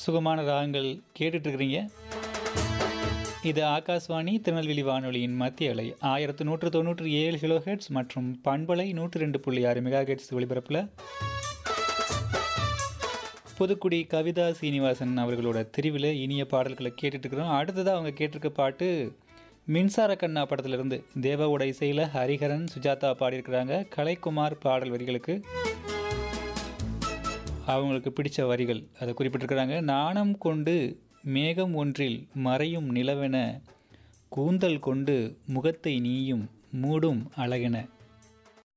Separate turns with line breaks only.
சுகமான ராகங்கள் கேட்டுட்டு இருக்கிறீங்க இது ஆகாஷ்வாணி திருநெல்வேலி வானொலியின் மத்திய அலை ஆயிரத்து நூற்று தொண்ணூற்றி ஏழு கிலோ ஹெட்ஸ் மற்றும் பண்பலை நூற்று ரெண்டு புள்ளி ஆறு மெகா ஹெட்ஸ் ஒளிபரப்பில் புதுக்குடி கவிதா சீனிவாசன் அவர்களோட தெரிவில் இனிய பாடல்களை கேட்டுட்டு இருக்கிறோம் அடுத்ததாக அவங்க கேட்டிருக்க பாட்டு மின்சார கண்ணா படத்திலிருந்து தேவாவோட இசையில் ஹரிஹரன் சுஜாதா பாடியிருக்கிறாங்க கலைக்குமார் பாடல் வரிகளுக்கு அவங்களுக்கு பிடிச்ச வரிகள் அதை குறிப்பிட்டிருக்கிறாங்க நாணம் கொண்டு மேகம் ஒன்றில் மறையும் நிலவென கூந்தல் கொண்டு முகத்தை நீயும் மூடும் அழகென